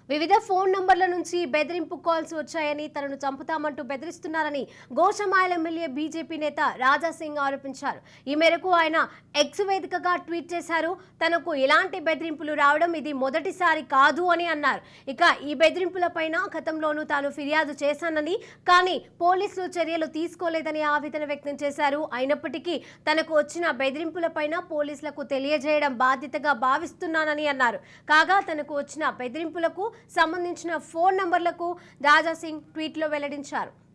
వివిధ ఫోన్ నంబర్ల నుంచి బెదిరింపు కాల్స్ వచ్చాయని తనను చంపుతామంటూ బెదిరిస్తున్నారని గోషమాయల ఎమ్మెల్యే బీజేపీ నేత రాజా సింగ్ ఆరోపించారు ఈ మేరకు ఆయన ఎక్స్ వేదికగా ట్వీట్ చేశారు తనకు ఎలాంటి బెదిరింపులు రావడం ఇది మొదటిసారి కాదు అని అన్నారు ఇక ఈ బెదిరింపులపైన గతంలోనూ తాను ఫిర్యాదు చేశానని కానీ పోలీసులు చర్యలు తీసుకోలేదని ఆవేదన వ్యక్తం చేశారు అయినప్పటికీ తనకు వచ్చిన బెదిరింపులపైన పోలీసులకు తెలియజేయడం బాధ్యతగా భావిస్తున్నానని అన్నారు కాగా తనకు వచ్చిన బెదిరింపులకు సంబంధించిన ఫోన్ నంబర్లకు రాజా సింగ్ ట్వీట్లో వెల్లడించారు